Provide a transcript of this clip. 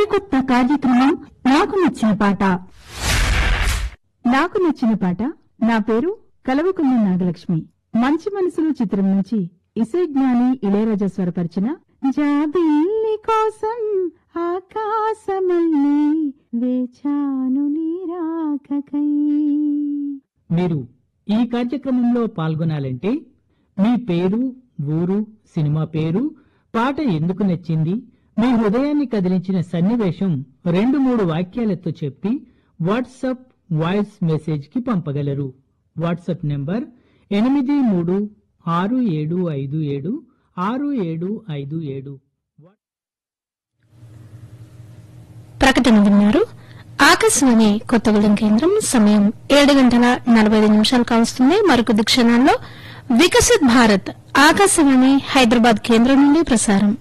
సరికొత్త కార్యక్రమం నాకు నచ్చిన పాట నాకు నచ్చిన పాట నా పేరు కలవకుండ నాగలక్ష్మి మంచి మనసులు చిత్రం నుంచి ఇసే జ్ఞాని ఇళయరాజా స్వరపరిచిన జాబిల్లి కోసం ఆకాశమల్లి వేచాను నీరాకకై మీరు ఈ కార్యక్రమంలో పాల్గొనాలంటే మీ పేరు ఊరు సినిమా పేరు పాట ఎందుకు నచ్చింది మీ హృదయాన్ని కదిలించిన సన్నివేశం రెండు మూడు వాక్యాలతో చెప్పి వాట్సాప్ వాయిస్ మెసేజ్ కి పంపగలరు వాట్సాప్ నెంబర్ ఎనిమిది మూడు ఆరు ఏడు ఐదు ఏడు ఆరు ఏడు ఐదు ఏడు ప్రకటన విన్నారు ఆకాశవాణి కొత్తగూడెం కేంద్రం సమయం ఏడు గంటల నలభై ఐదు నిమిషాలు కావస్తుంది మరికొద్ది క్షణాల్లో వికసిత్ భారత్ ఆకాశవాణి హైదరాబాద్ కేంద్రం నుండి ప్రసారం